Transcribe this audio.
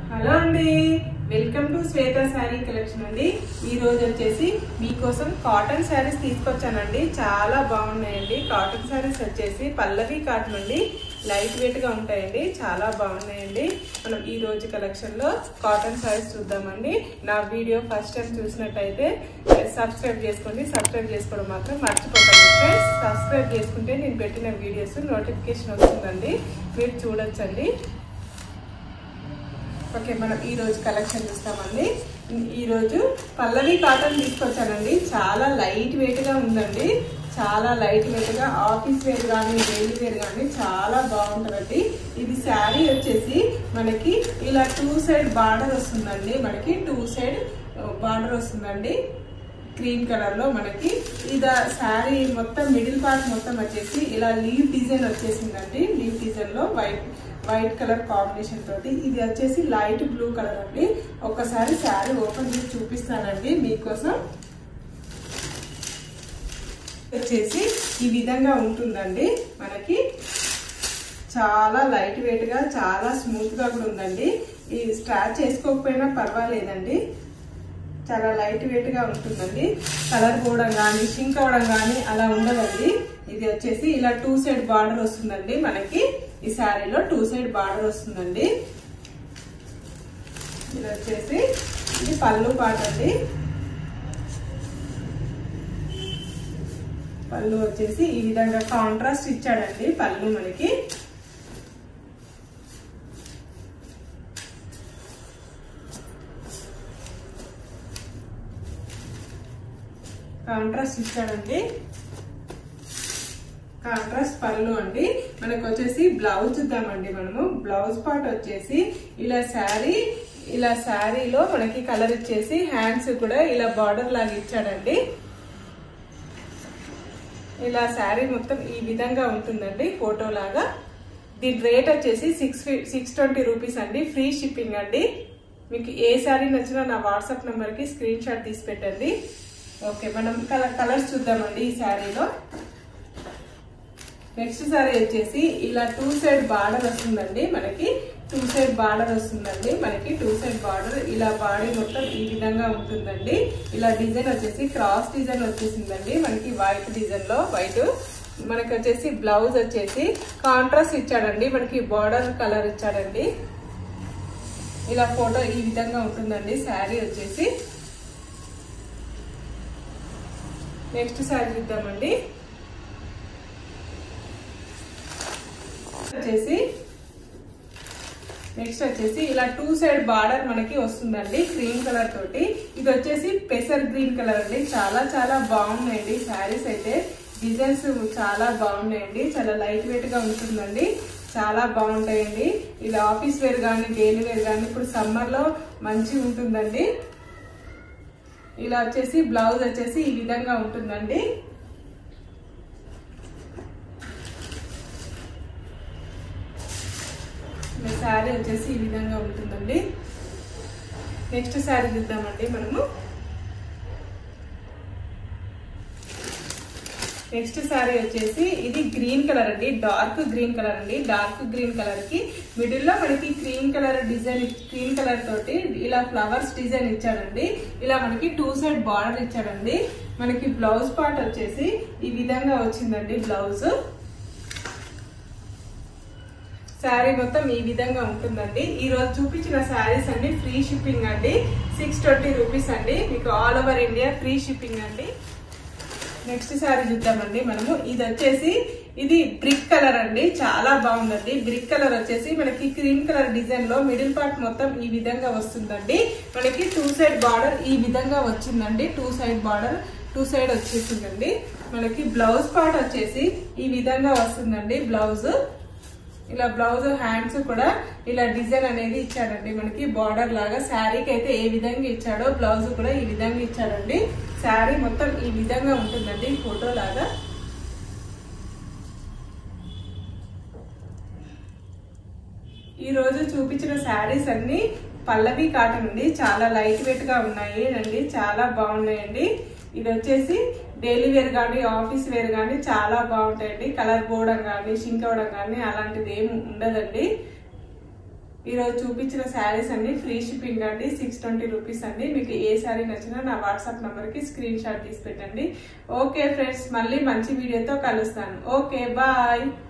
hello అండి welcome to Shweta sari collection అండి ఈ రోజు వచ్చేసి మీకోసం కాటన్ శారీస్ తీసుకొచ్చానండి చాలా బాగున్నాయండి కాటన్ శారీస్ వచ్చేసి పల్లవి కాటన్ అండి లైట్ వెయిట్ గా ఉంటాయండి చాలా బాగున్నాయండి మనం ఈ రోజు కలెక్షన్ లో కాటన్ శారీస్ చూద్దామండి నా వీడియో ఫస్ట్ టైం చూసినట్టయితే సబ్స్క్రైబ్ చేసుకోండి సబ్స్క్రైబ్ చేసుకోవడం మాత్రం మర్చిపోకండి ఫ్రెండ్స్ సబ్స్క్రైబ్ చేసుకుంటే నేను పెట్టిన వీడియోస్ నోటిఫికేషన్ వస్తుందండి మీరు చూడొచ్చండి ఓకే మనం ఈ రోజు కలెక్షన్ చూస్తామండి ఈ రోజు పల్లవి కాటన్ తీసుకొచ్చానండి చాలా లైట్ వెయిట్ గా ఉందండి చాలా లైట్ వెయిట్ గా ఆఫీస్ వేర్ కానీ డైలీ వేర్ కానీ చాలా బాగుంటుందండి ఇది శారీ వచ్చేసి మనకి ఇలా టూ సైడ్ బార్డర్ వస్తుందండి మనకి టూ సైడ్ బార్డర్ వస్తుందండి క్రీమ్ కలర్ లో మనకి ఇది శారీ మొత్తం మిడిల్ పార్ట్ మొత్తం వచ్చేసి ఇలా లీవ్ డిజైన్ వచ్చేసిందండి లీవ్ డిజైన్ లో వైట్ వైట్ కలర్ కాంబినేషన్ తోటి ఇది వచ్చేసి లైట్ బ్లూ కలర్ అండి ఒక్కసారి శారీ ఓపెన్ చేసి చూపిస్తానండి మీకోసం వచ్చేసి ఈ విధంగా ఉంటుందండి మనకి చాలా లైట్ వెయిట్ గా చాలా స్మూత్ గా కూడా ఉందండి ఈ స్ట్రాచ్ చేసుకోకపోయినా పర్వాలేదండి చాలా లైట్ వెయిట్ గా ఉంటుందండి కలర్ పోవడం కానీ షింక్ అవడం కానీ అలా ఉండదండి ఇది వచ్చేసి ఇలా టూ సైడ్ బార్డర్ వస్తుందండి మనకి ఈ శారీలో టూ సైడ్ బార్డర్ వస్తుందండి ఇది వచ్చేసి ఇది పళ్ళు పాట అండి పళ్ళు వచ్చేసి ఈ విధంగా కాంట్రాస్ట్ ఇచ్చాడండి పళ్ళు మనకి కాంట్రాస్ట్ ఇచ్చాడండి కాంట్రాస్ట్ పళ్ళు అండి మనకు వచ్చేసి బ్లౌజ్ చూద్దామండి మనము బ్లౌజ్ పార్ట్ వచ్చేసి ఇలా శారీ ఇలా శారీలో మనకి కలర్ ఇచ్చేసి హ్యాండ్స్ కూడా ఇలా బార్డర్ లాగా ఇచ్చాడండి ఇలా శారీ మొత్తం ఈ విధంగా ఉంటుందండి ఫోటో లాగా దీని రేట్ వచ్చేసి సిక్స్ సిక్స్ ట్వంటీ రూపీస్ అండి ఫ్రీ షిప్పింగ్ అండి మీకు ఏ శారీ నచ్చినా నా వాట్సాప్ నెంబర్కి స్క్రీన్ షాట్ తీసి పెట్టండి ఓకే మనం కలర్ కలర్స్ చూద్దామండి ఈ శారీలో నెక్స్ట్ సారీ వచ్చేసి ఇలా టూ సైడ్ బార్డర్ వస్తుందండి మనకి టూ సైడ్ బార్డర్ వస్తుందండి మనకి టూ సైడ్ బార్డర్ ఇలా బాడీ మొత్తం ఈ విధంగా ఉంటుందండి ఇలా డిజైన్ వచ్చేసి క్రాస్ డిజైన్ వచ్చేసిందండి మనకి వైట్ డిజైన్ లో వైట్ మనకి వచ్చేసి బ్లౌజ్ వచ్చేసి కాంట్రాస్ట్ ఇచ్చాడండి మనకి బార్డర్ కలర్ ఇచ్చాడండి ఇలా ఫోటో ఈ విధంగా ఉంటుందండి శారీ వచ్చేసి నెక్స్ట్ శారీ చూద్దామండి వచ్చేసి నెక్స్ట్ వచ్చేసి ఇలా టూ సైడ్ బార్డర్ మనకి వస్తుందండి క్రీమ్ కలర్ తోటి ఇది వచ్చేసి పెసర్ గ్రీన్ కలర్ అండి చాలా చాలా బాగున్నాయండి శారీస్ అయితే డిజైన్స్ చాలా బాగున్నాయండి చాలా లైట్ వెయిట్ గా ఉంటుందండి చాలా బాగుంటాయండి ఇలా ఆఫీస్ వేర్ కానీ డైలీ వేర్ కానీ ఇప్పుడు సమ్మర్ లో మంచిగా ఉంటుందండి ఇలా వచ్చేసి బ్లౌజ్ వచ్చేసి ఈ విధంగా ఉంటుందండి శారీ వచ్చేసి ఈ విధంగా ఉంటుందండి నెక్స్ట్ శారీ చూద్దామండి మనము నెక్స్ట్ శారీ వచ్చేసి ఇది గ్రీన్ కలర్ అండి డార్క్ గ్రీన్ కలర్ అండి డార్క్ గ్రీన్ కలర్ కి మిడిల్ లో మనకి cream colour design cream colour తోటి ఇలా ఫ్లవర్స్ డిజైన్ ఇచ్చాడండి ఇలా మనకి టూ సైడ్ బార్డర్ ఇచ్చాడండి మనకి బ్లౌజ్ పార్ట్ వచ్చేసి ఈ విధంగా వచ్చిందండి బ్లౌజ్ శారీ మొత్తం ఈ విధంగా ఉంటుందండి ఈ రోజు చూపించిన శారీస్ అన్ని ఫ్రీ షిప్పింగ్ అండి సిక్స్ ట్వంటీ రూపీస్ అండి మీకు all over India free shipping అండి నెక్స్ట్ శారీ చూద్దామండి మనము ఇది వచ్చేసి ఇది బ్రిక్ కలర్ అండి చాలా బాగుందండి బ్రిక్ కలర్ వచ్చేసి మనకి క్రీమ్ కలర్ డిజైన్ లో మిడిల్ పార్ట్ మొత్తం ఈ విధంగా వస్తుందండి మనకి టూ సైడ్ బార్డర్ ఈ విధంగా వచ్చిందండి two side border two side వచ్చేసిందండి మనకి బ్లౌజ్ పార్ట్ వచ్చేసి ఈ విధంగా వస్తుందండి బ్లౌజ్ ఇలా బ్లౌజ్ హ్యాండ్స్ కూడా ఇలా డిజైన్ అనేది ఇచ్చాడండి మనకి బార్డర్ లాగా శారీకి అయితే ఏ విధంగా ఇచ్చాడో బ్లౌజ్ కూడా ఈ విధంగా ఇచ్చాడండి శారీ మొత్తం ఈ విధంగా ఉంటుందండి ఫోటో లాగా ఈ రోజు చూపించిన శారీస్ అన్ని పల్లవి కాటన్ అండి చాలా లైట్ వెయిట్ గా ఉన్నాయి అండి చాలా బాగున్నాయండి ఇది వచ్చేసి డైలీ వేర్ కానీ ఆఫీస్ వేర్ కానీ చాలా బాగుంటాయండి కలర్ పోవడం కానీ షింక్ అవ్వడం కానీ అలాంటిది ఏమి ఉండదండి ఈరోజు చూపించిన శారీస్ అన్ని ఫ్రీ షిప్పింగ్ అండి సిక్స్ ట్వంటీ రూపీస్ అండి మీకు ఏ శారీ నచ్చినా నా వాట్సాప్ నంబర్కి స్క్రీన్ షాట్ తీసి పెట్టండి ఓకే ఫ్రెండ్స్ మళ్ళీ మంచి వీడియోతో కలుస్తాను ఓకే బాయ్